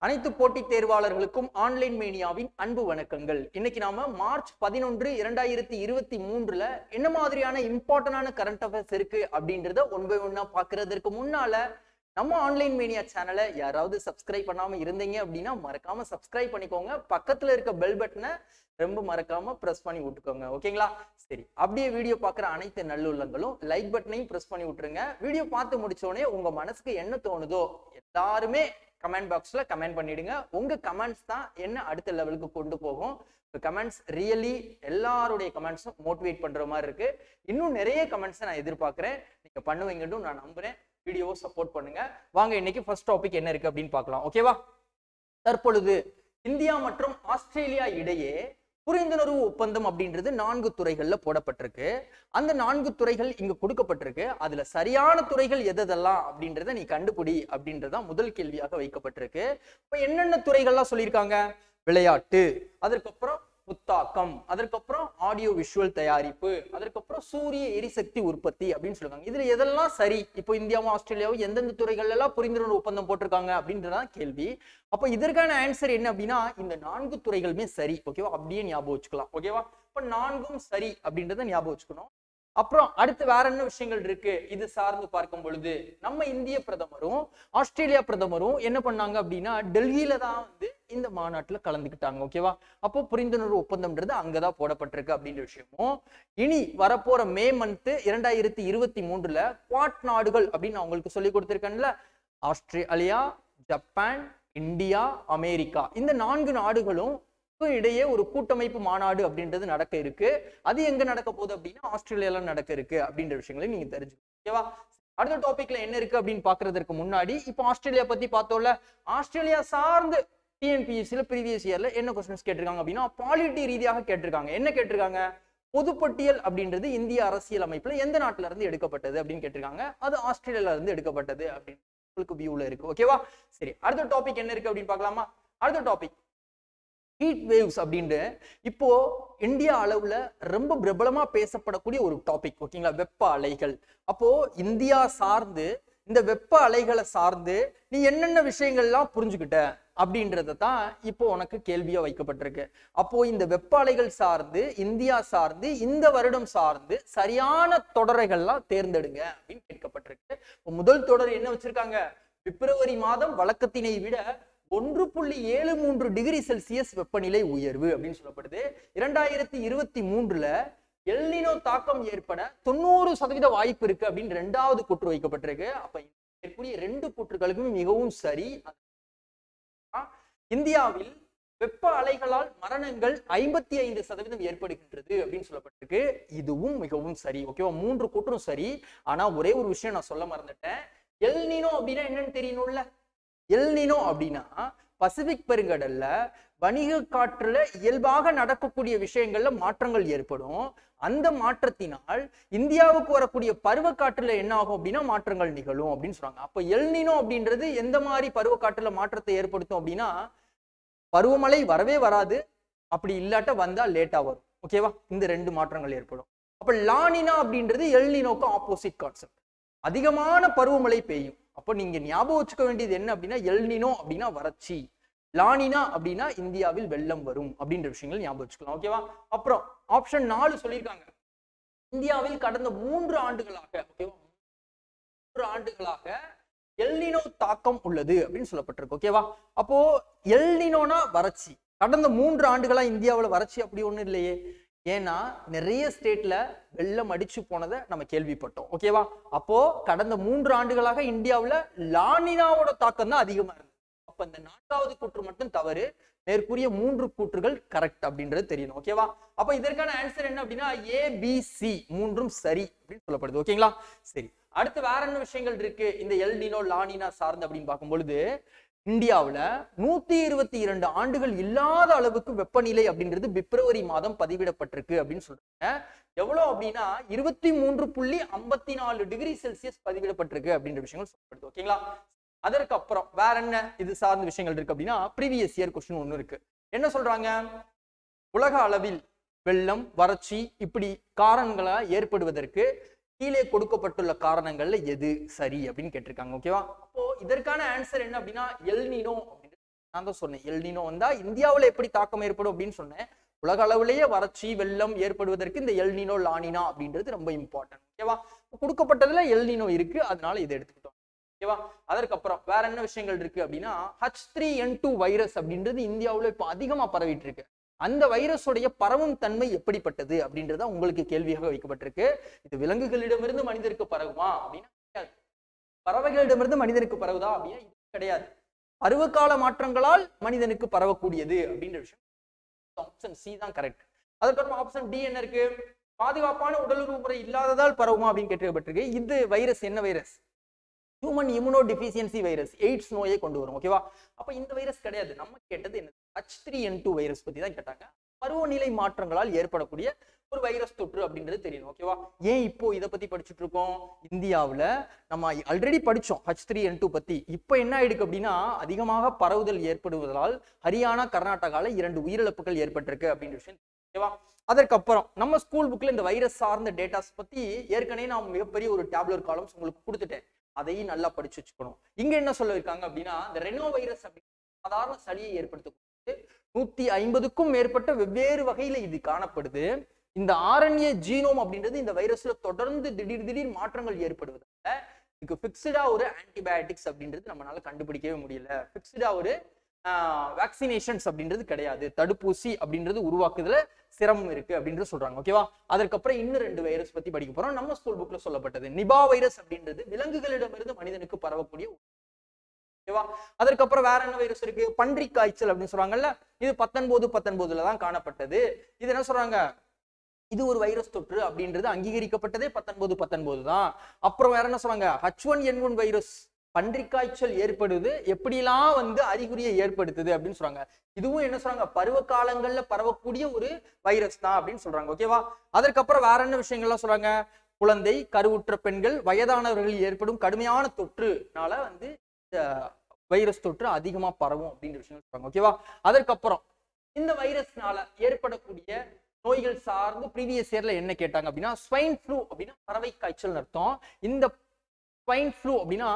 அனைத்து போட்டித் தேர்வாளர்களுக்கும் ஆன்லைன் மேனியாவின் அன்பு வணக்கங்கள் இன்னைக்கு நாம மார்ச் பதினொன்று இரண்டாயிரத்தி இருபத்தி மூன்றுல என்ன மாதிரியான இம்பார்ட்டன்டான கரண்ட் அஃபேர்ஸ் இருக்கு அப்படின்றத ஒன் பை ஒன்னா பாக்குறதுக்கு முன்னால நம்ம ஆன்லைன் மேனியா சேனலை யாராவது சப்ஸ்கிரைப் பண்ணாம இருந்தீங்க அப்படின்னா மறக்காம சப்ஸ்கிரைப் பண்ணிக்கோங்க பக்கத்துல இருக்க பெல் பட்டனை ரொம்ப மறக்காம பிரஸ் பண்ணி விட்டுக்கோங்க ஓகேங்களா சரி அப்படியே வீடியோ பார்க்குற அனைத்து நல்லுள்ளங்களும் லைக் பட்டனையும் பிரஸ் பண்ணி விட்டுருங்க வீடியோ பார்த்து முடிச்ச உடனே உங்க மனசுக்கு என்ன தோணுதோ எல்லாருமே கமெண்ட் பாக்ஸ்ல கமெண்ட் பண்ணிடுங்க உங்க கமெண்ட்ஸ் தான் என்ன அடுத்த லெவலுக்கு கொண்டு போகும் கமெண்ட்ஸ் ரியலி எல்லாருடைய கமெண்ட்ஸும் மோட்டிவேட் பண்ற மாதிரி இருக்கு இன்னும் நிறைய கமெண்ட்ஸை நான் எதிர்பார்க்கிறேன் நீங்க பண்ணுவீங்கன்னு நான் நம்புறேன் வீடியோவை சப்போர்ட் பண்ணுங்க வாங்க இன்னைக்கு ஃபர்ஸ்ட் டாபிக் என்ன இருக்கு அப்படின்னு பார்க்கலாம் ஓகேவா தற்பொழுது இந்தியா மற்றும் ஆஸ்திரேலியா இடையே புரிந்துணர்வு ஒப்பந்தம் அப்படின்றது நான்கு துறைகள்ல போடப்பட்டிருக்கு அந்த நான்கு துறைகள் இங்க கொடுக்கப்பட்டிருக்கு அதுல சரியான துறைகள் எதெல்லாம் அப்படின்றத நீ கண்டுபிடி அப்படின்றதான் முதல் கேள்வியாக வைக்கப்பட்டிருக்கு இப்ப என்னென்ன துறைகள்லாம் சொல்லியிருக்காங்க விளையாட்டு அதற்கப்புறம் புத்தாக்கம் அதற்கப்புறம் ஆடியோ விஷுவல் தயாரிப்பு அதற்கப்புறம் சூரிய எரிசக்தி உற்பத்தி அப்படின்னு சொல்லுவாங்க இதுல எதெல்லாம் சரி இப்போ இந்தியாவும் ஆஸ்திரேலியாவும் எந்தெந்த துறைகள் எல்லாம் புரிந்துணர்வு ஒப்பந்தம் போட்டிருக்காங்க அப்படின்றதான் கேள்வி அப்ப இதற்கான ஆன்சர் என்ன அப்படின்னா இந்த நான்கு துறைகளுமே சரி ஓகேவா அப்படியே ஞாபகம் வச்சுக்கலாம் ஓகேவா இப்ப நான்கும் சரி அப்படின்றத ஞாபகம் வச்சுக்கணும் அப்புறம் அடுத்து வேற என்ன விஷயங்கள் இருக்கு இது சார்ந்து பார்க்கும் பொழுது நம்ம இந்திய பிரதமரும் ஆஸ்திரேலியா பிரதமரும் என்ன பண்ணாங்க அப்படின்னா டெல்லியில தான் வந்து இந்த மாநாட்டுல கலந்துக்கிட்டாங்க ஓகேவா அப்போ புரிந்துணர்வு ஒப்பந்தம்ன்றது அங்கதான் போடப்பட்டிருக்கு அப்படின்ற விஷயமும் இனி வரப்போற மே மந்த் இரண்டாயிரத்தி இருபத்தி மூன்றுல குவாட் நாடுகள் அப்படின்னு நான் உங்களுக்கு சொல்லி கொடுத்திருக்கேன்ல ஆஸ்திரேலியா ஜப்பான் இந்தியா அமெரிக்கா இந்த நான்கு நாடுகளும் இடையே ஒரு கூட்டமைப்பு மாநாடு அப்படின்றது நடக்க இருக்கு அது எங்க நடக்க போகுது அப்படின்னா ஆஸ்திரேலியால நடக்க இருக்கு அப்படின்ற விஷயங்களை நீங்க தெரிஞ்சுக்கணும் ஓகேவா அடுத்த டாபிக்ல என்ன இருக்கு அப்படின்னு பாக்குறதுக்கு முன்னாடி இப்போ ஆஸ்திரேலியா பத்தி பார்த்தோம்ல ஆஸ்திரேலியா சார்ந்து டிஎன்பிஎஸ்சில ப்ரீவியஸ் இயர்ல என்ன கொஸ்டின்ஸ் கேட்டிருக்காங்க அப்படின்னா பாலிட்டி ரீதியாக கேட்டிருக்காங்க என்ன கேட்டிருக்காங்க பொதுப்பட்டியல் அப்படின்றது இந்திய அரசியல் அமைப்புல எந்த நாட்டுல இருந்து எடுக்கப்பட்டது அப்படின்னு கேட்டிருக்காங்க அது ஆஸ்திரேலியால இருந்து எடுக்கப்பட்டது அப்படின்னு உங்களுக்கு வியூல இருக்கு ஓகேவா சரி அடுத்த டாபிக் என்ன இருக்கு அப்படின்னு பார்க்கலாமா அடுத்த டாபிக் ஹீட் வேவ்ஸ் அப்படின்ட்டு இப்போ இந்தியா அளவுல ரொம்ப பிரபலமா பேசப்படக்கூடிய ஒரு டாபிக் ஓகேங்களா வெப்ப அலைகள் அப்போ இந்தியா சார்ந்து இந்த வெப்ப அலைகளை சார்ந்து நீ என்னென்ன விஷயங்கள்லாம் புரிஞ்சுக்கிட்ட அப்படின்றத தான் இப்போ உனக்கு கேள்வியா வைக்கப்பட்டிருக்கு அப்போ இந்த வெப்ப அலைகள் சார்ந்து இந்தியா சார்ந்து இந்த வருடம் சார்ந்து சரியான தொடரைகள்லாம் தேர்ந்தெடுங்க அப்படின்னு கேட்கப்பட்டிருக்கு முதல் தொடர் என்ன வச்சிருக்காங்க பிப்ரவரி மாதம் வழக்கத்தினை விட ஒன்று புள்ளி ஏழு மூன்று டிகிரி செல்சியஸ் வெப்பநிலை உயர்வு அப்படின்னு சொல்லப்படுது இரண்டாயிரத்தி இருபத்தி மூன்றுல எல்னினோ தாக்கம் ஏற்பட தொண்ணூறு சதவீத வாய்ப்பு இருக்கு அப்படின்னு ரெண்டாவது கூற்று வைக்கப்பட்டிருக்கு அப்ப இருக்கக்கூடிய ரெண்டு கூற்றுகளுக்குமே மிகவும் சரி இந்தியாவில் வெப்ப அலைகளால் மரணங்கள் ஐம்பத்தி ஐந்து சதவீதம் ஏற்படுகின்றது அப்படின்னு சொல்லப்பட்டிருக்கு இதுவும் மிகவும் சரி ஓகேவா மூன்று கூற்றும் சரி ஆனா ஒரே ஒரு விஷயம் நான் சொல்ல மறந்துட்டேன் எல்னினோ அப்படின்னா என்னன்னு தெரியணும்ல எல்னினோ அப்படின்னா பசிபிக் பெருங்கடல்ல வணிக காற்றுல இயல்பாக நடக்கக்கூடிய விஷயங்கள்ல மாற்றங்கள் ஏற்படும் அந்த மாற்றத்தினால் இந்தியாவுக்கு வரக்கூடிய பருவக்காற்றுல என்ன ஆகும் அப்படின்னா மாற்றங்கள் நிகழும் அப்படின்னு சொல்றாங்க அப்ப எல்னினோ அப்படின்றது எந்த மாதிரி பருவக்காற்றுல மாற்றத்தை ஏற்படுத்தும் அப்படின்னா பருவமழை வரவே வராது அப்படி இல்லாட்ட வந்தா லேட்டா வரும் ஓகேவா இந்த ரெண்டு மாற்றங்கள் ஏற்படும் அப்ப லானினா அப்படின்றது எல்னினோக்கு ஆப்போசிட் கான்செப்ட் அதிகமான பருவமழை பெய்யும் அப்போ நீங்க ஞாபகம் வச்சுக்க வேண்டியது என்ன அப்படின்னா எல்னினோ அப்படின்னா வறட்சி லானினா அப்படின்னா இந்தியாவில் வெள்ளம் வரும் அப்படின்ற விஷயங்கள் ஞாபகம் வச்சுக்கலாம் ஓகேவா அப்புறம் ஆப்ஷன் நாலு சொல்லியிருக்காங்க இந்தியாவில் கடந்த மூன்று ஆண்டுகளாக ஓகேவா மூன்று ஆண்டுகளாக எல்னினோ தாக்கம் உள்ளது அப்படின்னு சொல்லப்பட்டிருக்கு ஓகேவா அப்போ எல்னினோனா வறட்சி கடந்த மூன்று ஆண்டுகளா இந்தியாவில் வறட்சி அப்படி ஒண்ணும் இல்லையே ஏன்னா நிறைய ஸ்டேட்ல வெள்ளம் அடிச்சு போனதை நம்ம கேள்விப்பட்டோம் ஓகேவா அப்போ கடந்த மூன்று ஆண்டுகளாக இந்தியாவில் லானினாவோட தாக்கம் தான் அதிகமா இருந்தது அப்ப இந்த நான்காவது கூற்று மட்டும் தவறு மேற்கூறிய மூன்று கூற்றுகள் கரெக்ட் அப்படின்றது தெரியணும் ஓகேவா அப்ப இதற்கான ஆன்சர் என்ன அப்படின்னா ஏ பி சி மூன்றும் சரி அப்படின்னு சொல்லப்படுது ஓகேங்களா சரி அடுத்து வேற என்ன விஷயங்கள் இருக்கு இந்த எல்னினோ லானினா சார்ந்து அப்படின்னு பார்க்கும் பொழுது இந்தியாவில் நூத்தி இருபத்தி இரண்டு ஆண்டுகள் இல்லாத அளவுக்கு வெப்பநிலை அப்படின்றது பிப்ரவரி மாதம் பதிவிடப்பட்டிருக்கு அப்படின்னு சொல்றாங்க எவ்வளவு அப்படின்னா இருபத்தி மூன்று புள்ளி ஐம்பத்தி நாலு டிகிரி செல்சியஸ் பதிவிடப்பட்டிருக்கு அப்படின்ற விஷயங்கள் சொல்லப்படுது ஓகேங்களா அதற்கு அப்புறம் வேற என்ன இது சார்ந்த விஷயங்கள் இருக்கு அப்படின்னா ப்ரீவியஸ் இயர் கொஸ்டின் ஒன்று இருக்கு என்ன சொல்றாங்க உலக அளவில் வெள்ளம் வறட்சி இப்படி காரணங்களா ஏற்படுவதற்கு கீழே கொடுக்கப்பட்டுள்ள காரணங்கள்ல எது சரி அப்படின்னு கேட்டிருக்காங்க ஓகேவா அப்போ இதற்கான ஆன்சர் என்ன அப்படின்னா எல்னினோ அப்படின்னு நான் தான் சொன்னேன் எல்னினோ வந்தா இந்தியாவுல எப்படி தாக்கம் ஏற்படும் அப்படின்னு சொன்னேன் உலக அளவிலேயே வறட்சி வெள்ளம் ஏற்படுவதற்கு இந்த எல்னினோ லானினா அப்படின்றது ரொம்ப இம்பார்ட்டன்ட் ஓகேவா கொடுக்கப்பட்டதுல எல்னினோ இருக்கு அதனால இதை எடுத்துக்கிட்டோம் ஓகேவா அதற்கப்புறம் வேற என்ன விஷயங்கள் இருக்கு அப்படின்னா H three N two virus அப்படின்றது இந்தியாவுல இப்போ அதிகமா பரவிட்டு இருக்கு அந்த வைரஸுடைய பரவும் தன்மை எப்படிப்பட்டது அப்படின்றத உங்களுக்கு கேள்வியாக வைக்கப்பட்டிருக்கு இது விலங்குகளிடமிருந்து மனிதருக்கு பரவுமா அப்படின்னா கிடையாது. பறவைகளிடமிருந்து மனிதனுக்கு பரவுதா அப்படின்னா இது கிடையாது பருவகால மாற்றங்களால் மனிதனுக்கு பரவக்கூடியது அப்படின்ற விஷயம் ஆப்ஷன் சி தான் கரெக்ட் அதுக்கப்புறம் ஆப்ஷன் டி என்ன இருக்கு பாதுகாப்பான உடலுறவு முறை இல்லாததால் பரவுமா அப்படின்னு கேட்கப்பட்டிருக்கு இது வைரஸ் என்ன virus human immunodeficiency virus AIDS நோயை கொண்டு வரும் ஓகேவா அப்ப இந்த வைரஸ் கிடையாது நம்ம கேட்டது என்ன H three N two virus பத்தி தான் கேட்டாங்க பருவநிலை மாற்றங்களால் ஏற்படக்கூடிய ஒரு வைரஸ் தொற்று அப்படின்றது தெரியணும் ஓகேவா ஏன் இப்போ இதை பத்தி படிச்சுட்டு இருக்கோம் இந்தியாவுல நம்ம ஆல்ரெடி படிச்சோம் ஹச் த்ரீ என் டூ பத்தி இப்போ என்ன ஆயிடுக்கு அப்படின்னா அதிகமாக பரவுதல் ஏற்படுவதால் ஹரியானா கர்நாடகால இரண்டு உயிரிழப்புகள் ஏற்பட்டிருக்கு அப்படின்ற விஷயம் ஓகேவா அதற்கப்புறம் நம்ம ஸ்கூல் புக்ல இந்த வைரஸ் சார்ந்த டேட்டாஸ் பத்தி ஏற்கனவே நான் மிகப்பெரிய ஒரு டேப்லர் காலம்ஸ் உங்களுக்கு கொடுத்துட்டேன் அதையும் நல்லா படிச்சு வச்சுக்கணும் இங்க என்ன சொல்லியிருக்காங்க அப்படின்னா இந்த ரெனோ வைரஸ் அப்படி சாதாரண சளியை ஏற்படுத்தக்கூடியது நூத்தி ஐம்பதுக்கும் மேற்பட்ட வெவ்வேறு வகையில இது காணப்படுது இந்த ஆரண்ய ஜீனோம் அப்படின்றது இந்த வைரஸ்ல தொடர்ந்து திடீர் திடீர் மாற்றங்கள் ஏற்படுவதால இதுக்கு பிக்ஸ்டா ஒரு ஆன்டிபயோட்டிக்ஸ் அப்படின்றது நம்மளால கண்டுபிடிக்கவே முடியல பிக்ஸ்டா ஒரு வேக்சினேஷன்ஸ் அப்படின்றது கிடையாது தடுப்பூசி அப்படின்றது உருவாக்குதுல சிரமம் இருக்கு அப்படின்றது சொல்றாங்க ஓகேவா அதற்கப்புறம் இன்னும் ரெண்டு வைரஸ் பத்தி படிக்க போறோம் நம்ம ஸ்கூல் புக்ல சொல்லப்பட்டது நிபா வைரஸ் அப்படின்றது விலங்குகளிடமிருந்து மனிதனுக்கு பரவக்கூடிய ஒரு ஓகேவா அதற்கப்புறம் வேற என்ன வைரஸ் இருக்கு பன்றி காய்ச்சல் அப்படின்னு சொல்றாங்கல்ல இது பத்தொன்பது பத்தொன்பதுல தான் காணப்பட்டது இது என்ன சொல்றாங்க இது ஒரு வைரஸ் தொற்று அப்படின்றது அங்கீகரிக்கப்பட்டதே பத்தொன்பது பத்தொன்பது தான் அப்புறம் வேற என்ன சொல்றாங்க H one N one virus பன்றிக் காய்ச்சல் ஏற்படுது எப்படிலாம் வந்து அறிகுறியை ஏற்படுத்துது அப்படின்னு சொல்றாங்க இதுவும் என்ன சொல்றாங்க பருவ காலங்கள்ல பரவக்கூடிய ஒரு வைரஸ் தான் அப்படின்னு சொல்றாங்க ஓகேவா அதற்கப்புறம் வேற என்ன விஷயங்கள்லாம் சொல்றாங்க குழந்தை கருவுற்ற பெண்கள் வயதானவர்களில் ஏற்படும் கடுமையான தொற்றுனால வந்து இந்த வைரஸ் தொற்று அதிகமா பரவும் அப்படின்ற விஷயம் சொல்றாங்க ஓகேவா அதற்கப்புறம் இந்த வைரஸ்னால ஏற்படக்கூடிய நோய்கள் சார்ந்து ப்ரீவியஸ் இயர்ல என்ன கேட்டாங்க அப்படின்னா ஸ்வைன் ஃப்ளூ அப்படின்னா பறவை காய்ச்சல் அர்த்தம் இந்த ஸ்வைன் ஃப்ளூ அப்படின்னா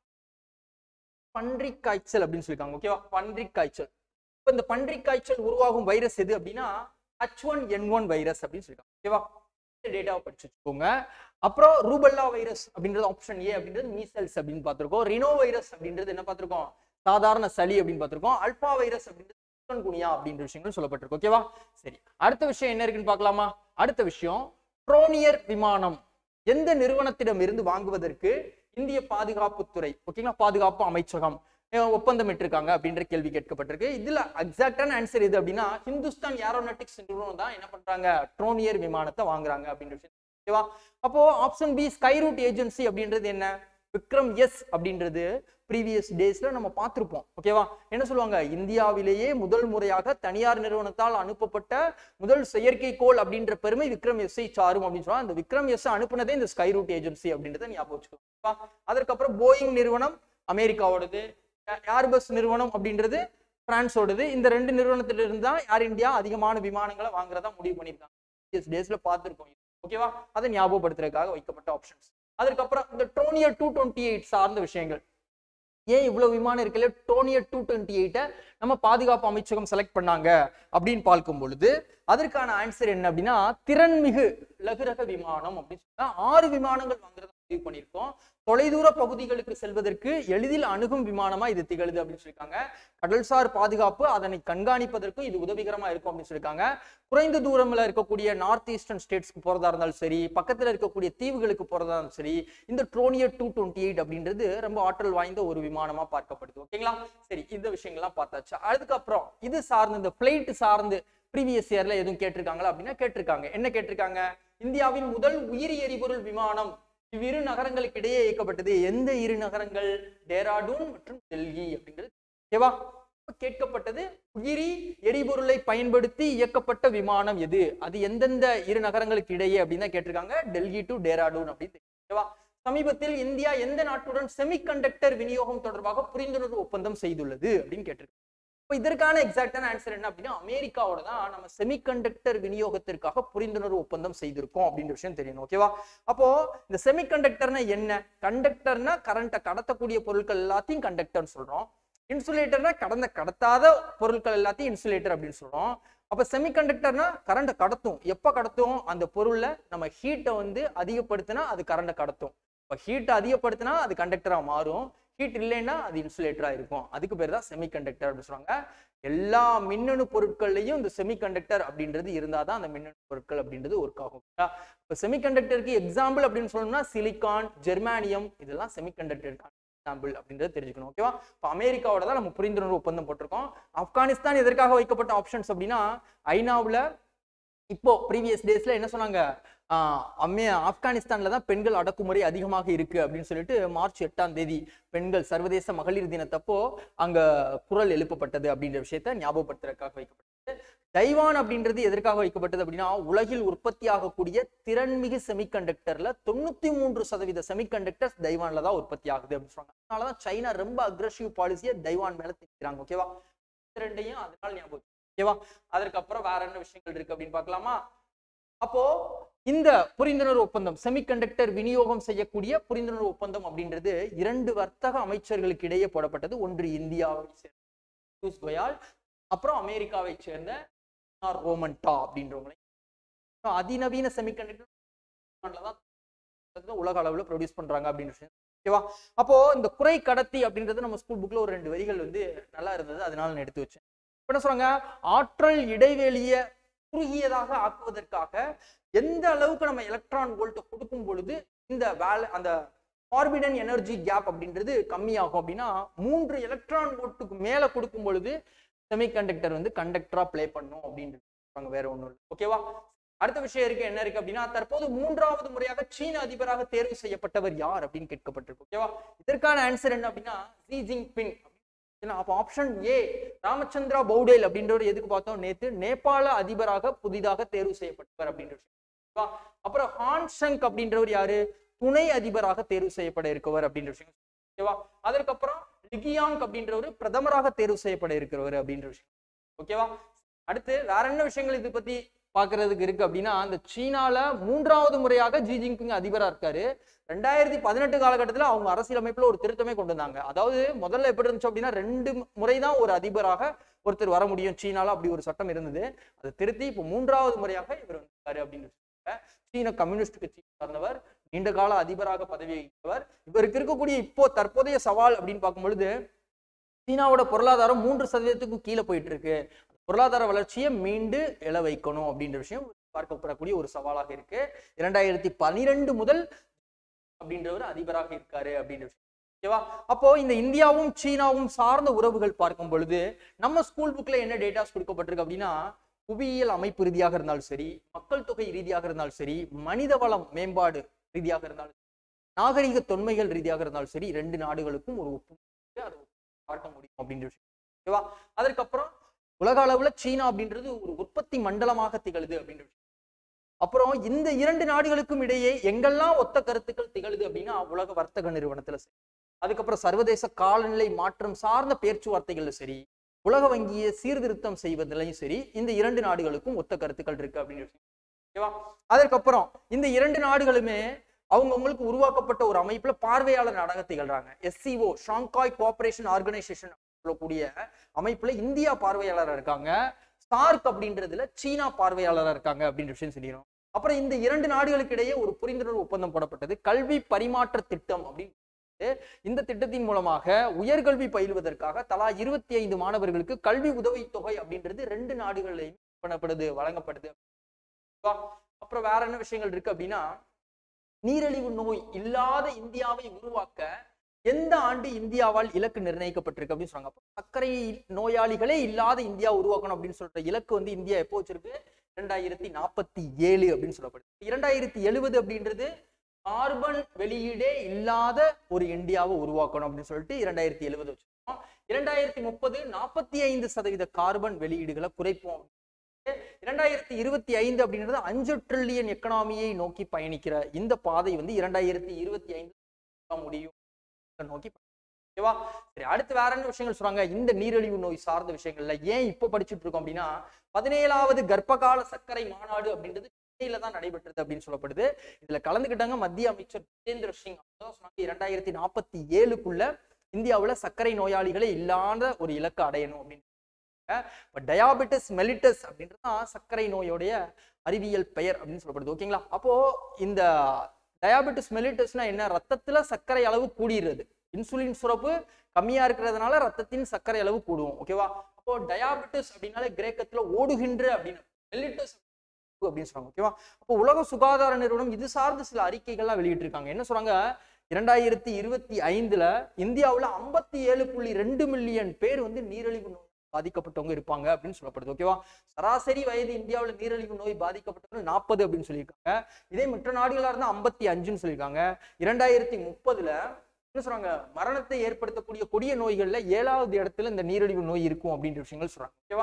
பன்றிக் காய்ச்சல் அப்படின்னு சொல்லியிருக்காங்க ஓகேவா பன்றிக் காய்ச்சல் இப்போ இந்த பன்றிக் காய்ச்சல் உருவாகும் வைரஸ் எது அப்படின்னா H one N one virus அப்படின்னு சொல்லியிருக்காங்க ஓகேவா இந்த டேட்டாவை படிச்சு வச்சுக்கோங்க அப்புறம் ரூபல்லா வைரஸ் அப்படின்றது ஆப்ஷன் ஏ அப்படின்றது மீசல்ஸ் அப்படின்னு பார்த்திருக்கோம் ரினோ வைரஸ் அப்படின்றது என்ன பார்த்திருக்கோம் சாதாரண சளி அப்படின்னு பார்த்திருக்கோம் அல்பா வைரஸ் அப்படின்றது குனியா அப்படின்ற விஷயங்கள் சொல்லப்பட்டிருக்கு ஓகேவா சரி அடுத்த விஷயம் என்ன இருக்குன்னு பார்க்கலாமா அடுத்த விஷயம் ட்ரோனியர் விமானம் எந்த நிறுவனத்திடம் இருந்து வாங்குவதற்கு இந்திய பாதுகாப்புத்துறை ஓகேங்களா பாதுகாப்பு அமைச்சகம் அஹ் ஒப்பந்தம் இட்டிருக்காங்க அப்படின்ற கேள்வி கேட்கப்பட்டிருக்கு இதுல எக்ஸாக்டான ஆன்சர் எது அப்படின்னா ஹிந்துஸ்தான் ஏரோநாட்டிக்ஸ் நிறுவனம் தான் என்ன பண்றாங்க ட்ரோனியர் விமானத்தை வாங்குறாங்க அப்படின்ற விஷயம் ஓகேவா அப்போ option B Skyroot agency அப்படின்றது என்ன விக்ரம் எஸ் அப்படின்றது ப்ரீவியஸ் டேஸ்ல நம்ம பார்த்திருப்போம் ஓகேவா என்ன சொல்லுவாங்க இந்தியாவிலேயே முதல் முறையாக தனியார் நிறுவனத்தால் அனுப்பப்பட்ட முதல் செயற்கைக்கோள் அப்படின்ற பெருமை விக்ரம் எஸ்ஐ சாரும் அப்படின்னு சொல்லுவாங்க அந்த விக்ரம் எஸ் அனுப்புனதே இந்த ஸ்கை ரூட் ஏஜென்சி அப்படின்றத ஞாபகம் வச்சுக்கோங்க ஓகேவா? அதற்கப்புறம் போயிங் நிறுவனம் அமெரிக்காவோடது ஏர்பஸ் நிறுவனம் அப்படின்றது பிரான்ஸோடது இந்த ரெண்டு நிறுவனத்திலிருந்து தான் ஏர் இந்தியா அதிகமான விமானங்களை வாங்குறதா முடிவு பண்ணியிருக்காங்க ப்ரீவியஸ் டேஸ்ல பார்த்துருக்கோம் ஓகேவா அதை ஞாபகப்படுத்துறதுக்காக வைக்கப்பட்ட ஆப்ஷன்ஸ் அதுக்கப்புறம் இந்த டோனியர் டூ டுவெண்ட்டி எயிட் சார்ந்த விஷயங்கள் ஏன் இவ்வளவு விமானம் இருக்குல்ல டோனியர் டூ டுவெண்ட்டி எயிட்டை நம்ம பாதுகாப்பு அமைச்சகம் செலக்ட் பண்ணாங்க அப்படின்னு பார்க்கும் பொழுது அதற்கான ஆன்சர் என்ன அப்படின்னா திறன்மிகு லகுரக விமானம் அப்படின்னு சொன்னா ஆறு விமானங்கள் வாங்குறத முடிவு பண்ணியிருக்கோம் தொலைதூர பகுதிகளுக்கு செல்வதற்கு எளிதில் அணுகும் விமானமா இது திகழுது அப்படின்னு சொல்லியிருக்காங்க கடல்சார் பாதுகாப்பு அதனை கண்காணிப்பதற்கும் இது உதவிகரமா இருக்கும் அப்படின்னு சொல்லியிருக்காங்க குறைந்த தூரம்ல இருக்கக்கூடிய நார்த் ஈஸ்டர்ன் ஸ்டேட்ஸ்க்கு போறதா இருந்தாலும் சரி பக்கத்துல இருக்கக்கூடிய தீவுகளுக்கு போறதா இருந்தாலும் சரி இந்த ட்ரோனியர் டூ டுவெண்ட்டி எயிட் அப்படின்றது ரொம்ப ஆற்றல் வாய்ந்த ஒரு விமானமா பார்க்கப்படுது ஓகேங்களா சரி இந்த விஷயங்கள்லாம் பார்த்தாச்சு அதுக்கப்புறம் இது சார்ந்து இந்த பிளைட் சார்ந்து ப்ரீவியஸ் இயர்ல எதுவும் கேட்டிருக்காங்களா அப்படின்னா கேட்டிருக்காங்க என்ன கேட்டிருக்காங்க இந்தியாவின் முதல் உயிரி எரிபொருள் விமானம் இவ்விரு நகரங்களுக்கு இடையே இயக்கப்பட்டது எந்த இரு நகரங்கள் டேராடூன் மற்றும் டெல்லி அப்படிங்கிறது ஓகேவா இப்ப கேட்கப்பட்டது உயிரி எரிபொருளை பயன்படுத்தி இயக்கப்பட்ட விமானம் எது அது எந்தெந்த இரு நகரங்களுக்கு இடையே அப்படின்னு தான் கேட்டிருக்காங்க டெல்லி டு டேராடூன் அப்படின்னு ஓகேவா சமீபத்தில் இந்தியா எந்த நாட்டுடன் செமிகண்டக்டர் விநியோகம் தொடர்பாக புரிந்துணர்வு ஒப்பந்தம் செய்துள்ளது அப்படின்னு கேட்டிருக்காங்க இப்போ இதற்கான எக்ஸாக்டான ஆன்சர் என்ன அப்படின்னா அமெரிக்காவோட தான் நம்ம செமிகண்டக்டர் விநியோகத்திற்காக புரிந்துணர்வு ஒப்பந்தம் செய்திருக்கோம் அப்படின்ற விஷயம் தெரியணும் ஓகேவா அப்போ இந்த செமிகண்டக்டர்னா என்ன கண்டக்டர்னா கரண்ட்டை கடத்தக்கூடிய பொருட்கள் எல்லாத்தையும் கண்டக்டர்னு சொல்றோம் இன்சுலேட்டர்னா கடந்த கடத்தாத பொருட்கள் எல்லாத்தையும் இன்சுலேட்டர் அப்படின்னு சொல்றோம் அப்ப செமிகண்டக்டர்னா கரண்ட் கடத்தும் எப்ப கடத்தும் அந்த பொருள்ல நம்ம ஹீட்டை வந்து அதிகப்படுத்தினா அது கரண்ட கடத்தும் இப்ப ஹீட்டை அதிகப்படுத்தினா அது கண்டக்டரா மாறும் ஹீட் இல்லைன்னா அது இன்சுலேட்டரா இருக்கும் அதுக்கு பேர் தான் செமிகண்டக்டர் அப்படின்னு சொல்றாங்க எல்லா மின்னணு பொருட்கள்லையும் இந்த செமிகண்டக்டர் அப்படின்றது இருந்தாதான் அந்த மின்னணு பொருட்கள் அப்படின்றது ஒர்க் ஆகும் இப்போ செமிகண்டக்டருக்கு எக்ஸாம்பிள் அப்படின்னு சொல்லணும்னா சிலிக்கான் ஜெர்மானியம் இதெல்லாம் செமிகண்டக்டருக்கான எக்ஸாம்பிள் அப்படின்றது தெரிஞ்சுக்கணும் ஓகேவா இப்போ அமெரிக்காவோட தான் நம்ம புரிந்துணர்வு ஒப்பந்தம் போட்டிருக்கோம் ஆப்கானிஸ்தான் எதற்காக வைக்கப்பட்ட ஆப்ஷன்ஸ் அப்படின்னா ஐநாவில் இப்போ ப்ரீவியஸ் டேஸ்ல என்ன சொன்னாங்க ஆஹ் அம்மே ஆப்கானிஸ்தான்ல தான் பெண்கள் அடக்குமுறை அதிகமாக இருக்கு அப்படின்னு சொல்லிட்டு மார்ச் எட்டாம் தேதி பெண்கள் சர்வதேச மகளிர் தினத்தப்போ அங்க குரல் எழுப்பப்பட்டது அப்படின்ற விஷயத்த ஞாபகப்படுத்துறதுக்காக வைக்கப்பட்டது தைவான் அப்படின்றது எதற்காக வைக்கப்பட்டது அப்படின்னா உலகில் உற்பத்தி ஆகக்கூடிய திறன்மிகு செமிகண்டக்டர்ல தொண்ணூத்தி மூன்று சதவீத செமிகண்டக்டர்ஸ் தைவான்ல தான் உற்பத்தி ஆகுது அப்படின்னு சொல்றாங்க அதனாலதான் சைனா ரொம்ப அக்ரஸிவ் பாலிசியை தைவான் மேல திணிக்கிறாங்க ஓகேவா இது ரெண்டையும் அதனால ஞாபகம் ஓகேவா அதற்கப்புறம் வேற என்ன விஷயங்கள் இருக்கு அப்படின்னு பார்க்கலாமா அப்போ இந்த புரிந்துணர்வு ஒப்பந்தம் செமிகண்டக்டர் விநியோகம் செய்யக்கூடிய புரிந்துணர்வு ஒப்பந்தம் அப்படின்றது இரண்டு வர்த்தக அமைச்சர்களுக்கு இடையே போடப்பட்டது ஒன்று இந்தியாவை சேர்ந்த பியூஷ் கோயல் அப்புறம் அமெரிக்காவை சேர்ந்த ஆர் ரோமன்டா அப்படின்றவங்களை அப்புறம் அதிநவீன செமிகண்டக்டர் தான் உலக அளவுல ப்ரொடியூஸ் பண்றாங்க அப்படின்னு விஷயம் ஓகேவா அப்போ இந்த குறை கடத்தி அப்படின்றது நம்ம ஸ்கூல் புக்ல ஒரு ரெண்டு வரிகள் வந்து நல்லா இருந்தது அதனால நான் எடுத்து வச்சேன் இப்ப என்ன சொல்றாங்க ஆற்றல் இடைவெளியை குறுகியதாக ஆக்குவதற்காக எந்த அளவுக்கு நம்ம எலக்ட்ரான் வோல்ட்டை கொடுக்கும் பொழுது இந்த வேலை அந்த ஆர்பிடன் எனர்ஜி கேப் அப்படின்றது கம்மியாகும் அப்படின்னா மூன்று எலக்ட்ரான் வோல்ட்டுக்கு மேல கொடுக்கும் பொழுது செமிகண்டக்டர் வந்து கண்டக்டரா ப்ளே பண்ணும் அப்படின்றது சொல்றாங்க வேற ஒண்ணும் இல்லை ஓகேவா அடுத்த விஷயம் இருக்கு என்ன இருக்கு அப்படின்னா தற்போது மூன்றாவது முறையாக சீன அதிபராக தேர்வு செய்யப்பட்டவர் யார் அப்படின்னு கேட்கப்பட்டிருக்கு ஓகேவா இதற்கான ஆன்சர் என்ன அப்படின்னா ஜி ஜிங் பிங் ஏன்னா அப்போ ஆப்ஷன் ஏ ராமச்சந்திரா பௌடேல் அப்படின்றவர் எதுக்கு பார்த்தோம் நேத்து நேபாள அதிபராக புதிதாக தேர்வு செய்யப்பட்டவர் அப்படின்ற விஷயம் ஓகேவா? அப்புறம் ஹான் ஷங்க் அப்படின்றவர் யாரு துணை அதிபராக தேர்வு செய்யப்பட இருக்கவர் அப்படின்ற விஷயம் ஓகேவா அதற்கப்புறம் லிகியாங் அப்படின்றவர் பிரதமராக தேர்வு செய்யப்பட இருக்கிறவர் அப்படின்ற விஷயம் ஓகேவா அடுத்து வேற என்ன விஷயங்கள் இது பத்தி பாக்குறதுக்கு இருக்கு அப்படின்னா அந்த சீனால மூன்றாவது முறையாக ஜி ஜின்பிங் அதிபரா இருக்காரு ரெண்டாயிரத்தி பதினெட்டு காலகட்டத்துல அவங்க அரசியலமைப்புல ஒரு திருத்தமே கொண்டு வந்தாங்க அதாவது முதல்ல எப்படி இருந்துச்சு அப்படின்னா ரெண்டு முறைதான் ஒரு அதிபராக ஒருத்தர் வர முடியும் சீனால அப்படி ஒரு சட்டம் இருந்தது அதை திருத்தி இப்போ மூன்றாவது முறையாக இவர் வந்திருக்காரு அப்படின்னு சொல்றாங்க. சீன கம்யூனிஸ்ட் கட்சி சார்ந்தவர் நீண்ட கால அதிபராக பதவி வகித்தவர் இவருக்கு இருக்கக்கூடிய இப்போ தற்போதைய சவால் அப்படின்னு பார்க்கும் பொழுது சீனாவோட பொருளாதாரம் மூன்று சதவீதத்துக்கும் கீழே போயிட்டு இருக்கு பொருளாதார வளர்ச்சியை மீண்டு எழ வைக்கணும் அப்படின்ற விஷயம் பார்க்கப்படக்கூடிய ஒரு சவாலாக இருக்கு இரண்டாயிரத்தி பனிரெண்டு முதல் அப்படின்றவர் அதிபராக இருக்காரு அப்படின்ற விஷயம் ஓகேவா அப்போ இந்த இந்தியாவும் சீனாவும் சார்ந்த உறவுகள் பார்க்கும் பொழுது நம்ம ஸ்கூல் புக்ல என்ன டேட்டாஸ் கொடுக்கப்பட்டிருக்கு அப்படின்னா புவியியல் அமைப்பு ரீதியாக இருந்தாலும் சரி மக்கள் தொகை ரீதியாக இருந்தாலும் சரி மனித வளம் மேம்பாடு ரீதியாக இருந்தாலும் சரி, நாகரிக தொன்மைகள் ரீதியாக இருந்தாலும் சரி ரெண்டு நாடுகளுக்கும் ஒரு ஒப்புமை இருக்கு. அதை பார்க்க முடியும் அப்படின்ற விஷயம் ஓகேவா அதற்கப்புறம் உலக அளவுல சீனா அப்படின்றது ஒரு உற்பத்தி மண்டலமாக திகழுது அப்படின்ற விஷயம் அப்புறம் இந்த இரண்டு நாடுகளுக்கும் இடையே எங்கெல்லாம் ஒத்த கருத்துக்கள் திகழுது அப்படின்னா உலக வர்த்தக நிறுவனத்துல சரி அதுக்கப்புறம் சர்வதேச காலநிலை மாற்றம் சார்ந்த பேச்சுவார்த்தைகள்ல சரி உலக வங்கியை சீர்திருத்தம் செய்வதிலையும் சரி இந்த இரண்டு நாடுகளுக்கும் ஒத்த கருத்துக்கள் இருக்கு அப்படின்னு விஷயம் ஓகேவா அதற்கப்புறம் இந்த இரண்டு நாடுகளுமே அவங்கவுங்களுக்கு உருவாக்கப்பட்ட ஒரு அமைப்புல பார்வையாளர் நாடாக திகழ்றாங்க எஸ்சிஓ ஷாங்காய் கோஆபரேஷன் ஆர்கனைசேஷன் சொல்லக்கூடிய அமைப்புல இந்தியா பார்வையாளரா இருக்காங்க சார்க் அப்படின்றதுல சீனா பார்வையாளரா இருக்காங்க அப்படின்ற விஷயம் சொல்லிடும் அப்புறம் இந்த இரண்டு நாடுகளுக்கு இடையே ஒரு புரிந்துணர்வு ஒப்பந்தம் போடப்பட்டது கல்வி பரிமாற்ற திட்டம் அப்படின்னு இந்த திட்டத்தின் மூலமாக உயர்கல்வி பயிலுவதற்காக தலா இருபத்தி ஐந்து மாணவர்களுக்கு கல்வி உதவித்தொகை அப்படின்றது ரெண்டு நாடுகளையும் பண்ணப்படுது வழங்கப்படுது ஓகேவா? அப்புறம் வேற என்ன விஷயங்கள் இருக்கு அப்படின்னா நீரிழிவு நோய் இல்லாத இந்தியாவை உருவாக்க எந்த ஆண்டு இந்தியாவால் இலக்கு நிர்ணயிக்கப்பட்டிருக்கு அப்படின்னு சொன்னாங்க அப்போ சர்க்கரை நோயாளிகளே இல்லாத இந்தியா உருவாக்கணும் அப்படின்னு சொல்ற இலக்கு வந்து இந்தியா எப்போ வச்சிருக்கு இரண்டாயிரத்தி நாற்பத்தி ஏழு அப்படின்னு சொல்லப்படுது இரண்டாயிரத்தி எழுபது அப்படின்றது கார்பன் வெளியீடே இல்லாத ஒரு இந்தியாவை உருவாக்கணும் அப்படின்னு சொல்லிட்டு இரண்டாயிரத்தி எழுபது வச்சிருக்கோம் இரண்டாயிரத்தி முப்பது நாற்பத்தி ஐந்து சதவீத கார்பன் வெளியீடுகளை குறைப்போம் இரண்டாயிரத்தி இருபத்தி ஐந்து அப்படின்றது அஞ்சு ட்ரில்லியன் எக்கனாமியை நோக்கி பயணிக்கிற இந்த பாதை வந்து இரண்டாயிரத்தி இருபத்தி ஐந்து முடியும் நோக்கி ஓகேவா சரி அடுத்து வேற என்ன விஷயங்கள் சொல்றாங்க இந்த நீரிழிவு நோய் சார்ந்த விஷயங்கள்ல ஏன் இப்போ படிச்சுட்டு இருக்கோம் அப்படின்னா பதினேழாவது கர்ப்பகால சர்க்கரை மாநாடு அப்படின்றது சென்னையில தான் நடைபெற்றது அப்படின்னு சொல்லப்படுது இதுல கலந்துக்கிட்டாங்க மத்திய அமைச்சர் ஜிதேந்திர சிங் அவங்க தான் சொன்னாங்க இரண்டாயிரத்தி நாற்பத்தி ஏழுக்குள்ள இந்தியாவுல சர்க்கரை நோயாளிகளே இல்லாத ஒரு இலக்கு அடையணும் அப்படின்னு இப்போ டயாபெட்டிஸ் மெலிட்டஸ் அப்படின்றது தான் சர்க்கரை நோயோடைய அறிவியல் பெயர் அப்படின்னு சொல்லப்படுது ஓகேங்களா அப்போ இந்த டயாபெட்டிஸ் மெலிட்டஸ்னா என்ன ரத்தத்துல சர்க்கரை அளவு கூடிடுறது இன்சுலின் சுரப்பு கம்மியா இருக்கிறதுனால ரத்தத்தின் சர்க்கரை அளவு கூடுவோம் ஓகேவா அப்போ டயாபெட்டிஸ் அப்படின்னாலே கிரேக்கத்துல ஓடுகின்ற அப்படின்னு மெலிட்டஸ் அப்படின்னு சொல்றாங்க ஓகேவா அப்போ உலக சுகாதார நிறுவனம் இது சார்ந்த சில அறிக்கைகள்லாம் வெளியிட்டிருக்காங்க என்ன சொல்றாங்க இரண்டாயிரத்தி இருபத்தி ஐந்துல இந்தியாவுல ஐம்பத்தி ஏழு புள்ளி ரெண்டு மில்லியன் பேர் வந்து நீரிழிவு நோய் பாதிக்கப்பட்டவங்க இருப்பாங்க அப்படின்னு சொல்லப்படுது ஓகேவா சராசரி வயது இந்தியாவுல நீரிழிவு நோய் பாதிக்கப்பட்டவங்க நாற்பது அப்படின்னு சொல்லியிருக்காங்க இதே மற்ற நாடுகளா இருந்தா ஐம்பத்தி அஞ்சுன்னு சொல்லியிருக்காங்க இரண்டாயிரத்தி முப்பதுல என்ன சொல்றாங்க மரணத்தை ஏற்படுத்தக்கூடிய கொடிய நோய்கள்ல ஏழாவது இடத்துல இந்த நீரிழிவு நோய் இருக்கும் அப்படின்ற விஷயங்கள் சொல்றாங்க ஓகேவா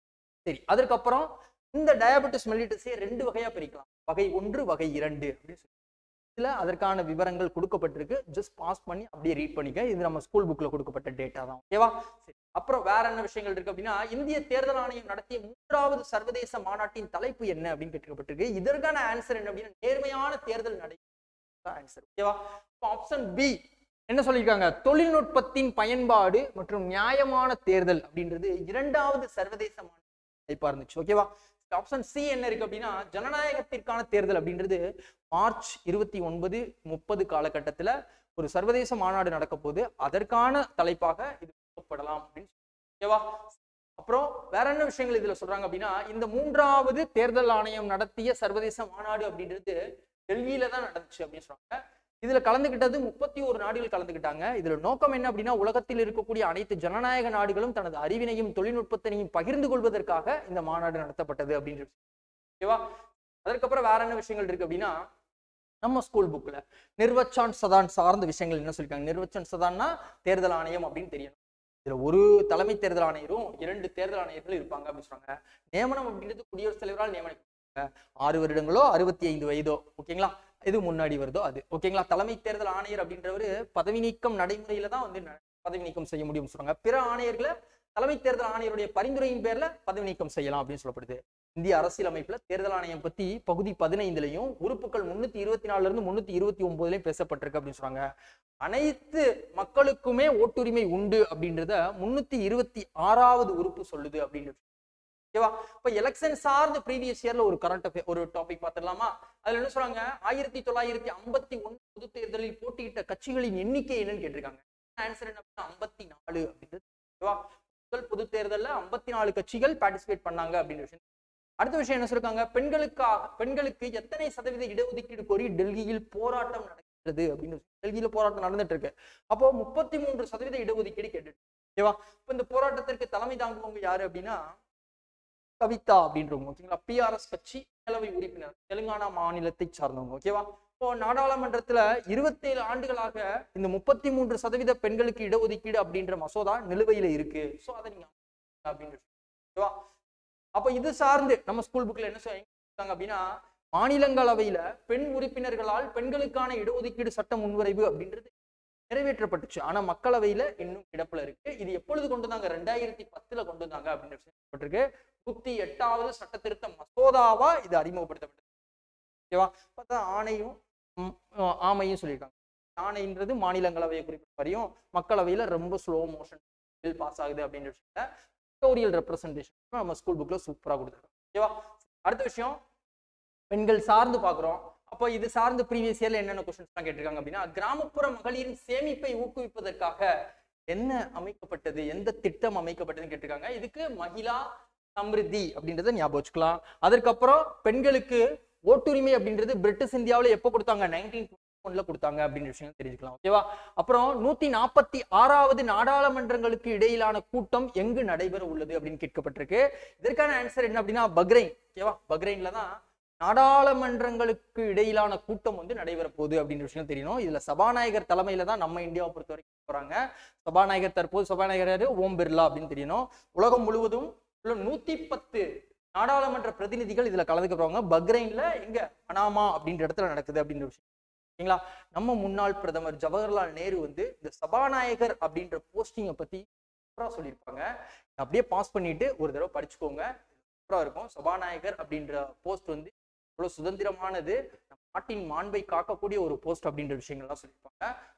சரி அதற்கப்புறம் இந்த டயபெட்டிஸ் மெல்லிட்டஸை ரெண்டு வகையா பிரிக்கலாம் வகை ஒன்று வகை இரண்டு அப்படின்னு சொல்லி இதுல அதற்கான விவரங்கள் கொடுக்கப்பட்டிருக்கு ஜஸ்ட் பாஸ் பண்ணி அப்படியே ரீட் பண்ணிக்க இது நம்ம ஸ்கூல் புக்ல கொடுக்கப்பட்ட டேட்டா தான் ஓகேவா சரி அப்புறம் வேற என்ன விஷயங்கள் இருக்கு அப்படின்னா இந்திய தேர்தல் ஆணையம் நடத்திய மூன்றாவது சர்வதேச மாநாட்டின் தலைப்பு என்ன அப்படின்னு கேட்கப்பட்டிருக்கு இதற்கான ஆன்சர் என்ன அப்படின்னா நேர்மையான தேர்தல் நடை ஆன்சர் ஓகேவா ஆப்ஷன் பி என்ன சொல்லியிருக்காங்க தொழில்நுட்பத்தின் பயன்பாடு மற்றும் நியாயமான தேர்தல் அப்படின்றது இரண்டாவது சர்வதேச மாநாடு தலைப்பா இருந்துச்சு ஓகேவா ஆப்ஷன் சி என்ன இருக்கு அப்படின்னா ஜனநாயகத்திற்கான தேர்தல் அப்படின்றது மார்ச் இருபத்தி ஒன்பது முப்பது காலகட்டத்துல ஒரு சர்வதேச மாநாடு நடக்க போது அதற்கான தலைப்பாக இது கொடுக்கப்படலாம் அப்படின்னு ஓகேவா அப்புறம் வேற என்ன விஷயங்கள் இதுல சொல்றாங்க அப்படின்னா இந்த மூன்றாவது தேர்தல் ஆணையம் நடத்திய சர்வதேச மாநாடு அப்படின்றது டெல்லியில தான் நடந்துச்சு அப்படின்னு சொல்றாங்க இதுல கலந்துகிட்டது முப்பத்தி ஒரு நாடுகள் கலந்துக்கிட்டாங்க இதுல நோக்கம் என்ன அப்படின்னா உலகத்தில் இருக்கக்கூடிய அனைத்து ஜனநாயக நாடுகளும் தனது அறிவினையும் தொழில்நுட்பத்தினையும் பகிர்ந்து கொள்வதற்காக இந்த மாநாடு நடத்தப்பட்டது அப்படின்ற ஓகேவா அதற்கப்புறம் வேற என்ன விஷயங்கள் இருக்கு அப்படின்னா நம்ம ஸ்கூல் புக்ல நிர்வச்சான் சதான் சார்ந்த விஷயங்கள் என்ன சொல்லிருக்காங்க நிர்வச்சன் சதான்னா தேர்தல் ஆணையம் அப்படின்னு தெரியணும் இதுல ஒரு தலைமை தேர்தல் ஆணையரும் இரண்டு தேர்தல் ஆணையர்கள் இருப்பாங்க அப்படின்னு சொல்றாங்க நியமனம் அப்படின்றது குடியரசுத் தலைவரால் நியமனிப்பாங்க ஆறு வருடங்களோ அறுபத்தி ஐந்து வயதோ ஓகேங்களா எது முன்னாடி வருதோ அது ஓகேங்களா தலைமை தேர்தல் ஆணையர் அப்படின்றவர் பதவி நீக்கம் நடைமுறையில தான் வந்து ந- பதவி நீக்கம் செய்ய முடியும்னு சொல்றாங்க பிற ஆணையர்களை தலைமை தேர்தல் ஆணையருடைய பரிந்துரையின் பேர்ல பதவி நீக்கம் செய்யலாம் அப்படின்னு சொல்லப்படுது இந்திய அரசியலமைப்புல தேர்தல் ஆணையம் பத்தி பகுதி பதினைந்துலயும் உறுப்புகள் முன்னூத்தி இருபத்தி நாலுல இருந்து முன்னூத்தி இருபத்தி ஒன்பதுலயும் பேசப்பட்டிருக்கு அப்படின்னு சொல்றாங்க அனைத்து மக்களுக்குமே ஓட்டுரிமை உண்டு அப்படின்றத முன்னூத்தி இருபத்தி ஆறாவது உறுப்பு சொல்லுது அப்படின்றது ஓகேவா இப்ப எலெக்ஷன் சார்ந்த ப்ரீவியஸ் இயர்ல ஒரு கரண்ட் ஒரு டாபிக் பார்த்துடலாமா அதுல என்ன சொல்றாங்க ஆயிரத்தி தொள்ளாயிரத்தி ஐம்பத்தி ஒன்று பொது தேர்தலில் போட்டியிட்ட கட்சிகளின் எண்ணிக்கை என்னன்னு கேட்டிருக்காங்க ஆன்சர் என்ன அப்படின்னா ஐம்பத்தி நாலு அப்படின்றது ஓகேவா முதல் பொது தேர்தல்ல ஐம்பத்தி நாலு கட்சிகள் பார்ட்டிசிபேட் பண்ணாங்க அப்படின்ற விஷயம் அடுத்த விஷயம் என்ன சொல்லிருக்காங்க பெண்களுக்காக பெண்களுக்கு எத்தனை சதவீத இடஒதுக்கீடு கோரி டெல்லியில் போராட்டம் நடக்கிறது அப்படின்னு சொல்லி- டெல்லியில போராட்டம் நடந்துட்டு இருக்கு அப்போ முப்பத்தி மூன்று சதவீத இடஒதுக்கீடு கேட்டுட்டு ஓகேவா இப்ப இந்த போராட்டத்திற்கு தலைமை தாங்குவவங்க யாரு அப்படின்னா கவிதா அப்படின்றவங்க ஓகேங்களா பிஆர்எஸ் கட்சி மேலவை உறுப்பினர் தெலுங்கானா மாநிலத்தை சார்ந்தவங்க ஓகேவா இப்போ நாடாளுமன்றத்துல இருபத்தேழு ஆண்டுகளாக இந்த முப்பத்தி மூன்று சதவீத பெண்களுக்கு இடஒதுக்கீடு அப்படின்ற மசோதா நிலுவையில இருக்கு சோ அதை நீங்க அப்படின்ற ஓகேவா அப்ப இது சார்ந்து நம்ம ஸ்கூல் புக்ல என்ன சொல்லிருக்காங்க அப்படின்னா மாநிலங்களவையில பெண் உறுப்பினர்களால் பெண்களுக்கான இடஒதுக்கீடு சட்ட முன்வரைவு அப்படின்றது நிறைவேற்றப்பட்டுச்சு ஆனா மக்களவையில இன்னும் கிடப்புல இருக்கு இது எப்பொழுது கொண்டு வந்தாங்க ரெண்டாயிரத்தி பத்துல கொண்டு வந்தாங்க அப்படின்னு சொல்லப்பட்டிருக்கு நூத்தி எட்டாவது சட்ட திருத்த மசோதாவா இது அறிமுகப்படுத்தப்பட்டது ஓகேவா பார்த்தா ஆணையும் ம், ஆ- ஆமையும் சொல்லியிருக்காங்க ஆணைன்றது மாநிலங்களவையை குறிப்பிட்ட வரையும் மக்களவையில ரொம்ப ஸ்லோ மோஷன் பில் பாஸ் ஆகுது அப்படின்ற விஷயத்த பிக்டோரியல் ரெப்ரசன்டேஷன் நம்ம ஸ்கூல் புக்ல சூப்பரா கொடுத்துருக்கோம் ஓகேவா அடுத்த விஷயம் பெண்கள் சார்ந்து பார்க்குறோம் அப்போ இது சார்ந்து ப்ரீவியஸ் இயர்ல என்னென்ன கொஸ்டின்ஸ்லாம் கேட்டிருக்காங்க அப்படின்னா கிராமப்புற மகளிரின் சேமிப்பை ஊக்குவிப்பதற்காக என்ன அமைக்கப்பட்டது எந்த திட்டம் அமைக்கப்பட்டதுன்னு கேட்டிருக்காங்க இதுக்கு மகிழா சம்ருத்தி அப்படின்றத ஞாபகம் வச்சுக்கலாம் அதற்கப்புறம் பெண்களுக்கு ஓட்டுரிமை அப்படின்றது பிரிட்டிஷ் இந்தியாவுல எப்போ கொடுத்தாங்க நைன்டீன் ஒன்ல கொடுத்தாங்க அப்படின்ற விஷயம் தெரிஞ்சுக்கலாம் ஓகேவா அப்புறம் நூத்தி நாற்பத்தி ஆறாவது நாடாளுமன்றங்களுக்கு இடையிலான கூட்டம் எங்கு நடைபெற உள்ளது அப்படின்னு கேட்கப்பட்டிருக்கு இதற்கான ஆன்சர் என்ன அப்படின்னா பக்ரைன் ஓகேவா பக்ரைன்ல தான் நாடாளுமன்றங்களுக்கு இடையிலான கூட்டம் வந்து நடைபெற போகுது அப்படின்ற விஷயம் தெரியணும் இதுல சபாநாயகர் தலைமையில தான் நம்ம இந்தியாவை பொறுத்த வரைக்கும் போறாங்க சபாநாயகர் தற்போது சபாநாயகர் யாரு ஓம் பிர்லா அப்படின்னு தெரியணும் உலகம் முழுவதும் உள்ள நூத்தி பத்து நாடாளுமன்ற பிரதிநிதிகள் இதுல கலந்துக்க போறாங்க பக்ரைன்ல எங்க பனாமா அப்படின்ற இடத்துல நடக்குது அப்படின்ற விஷயம் ஓகேங்களா நம்ம முன்னாள் பிரதமர் ஜவஹர்லால் நேரு வந்து இந்த சபாநாயகர் அப்படின்ற போஸ்டிங்கை பத்தி சூப்பரா சொல்லியிருப்பாங்க அப்படியே பாஸ் பண்ணிட்டு ஒரு தடவை படிச்சுக்கோங்க சூப்பரா இருக்கும் சபாநாயகர் அப்படின்ற போஸ்ட் வந்து இவ்வளவு சுதந்திரமானது நம் நாட்டின் மாண்பை காக்கக்கூடிய ஒரு போஸ்ட் அப்படின்ற விஷயங்கள்லாம் சொல்லியிருப்பாங்க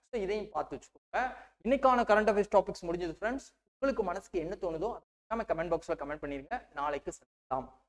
ஸோ இதையும் பார்த்து வச்சுக்கோங்க இன்னைக்கான கரண்ட் அஃபேர்ஸ் டாபிக்ஸ் முடிஞ்சது ஃப்ரெண்ட்ஸ் உங்களுக்கு மனசுக்கு என்ன தோணுதோ நம்ம கமெண்ட் பாக்ஸில் கமெண்ட் பண்ணிருங்க நாளைக்கு சந்திக்கலாம்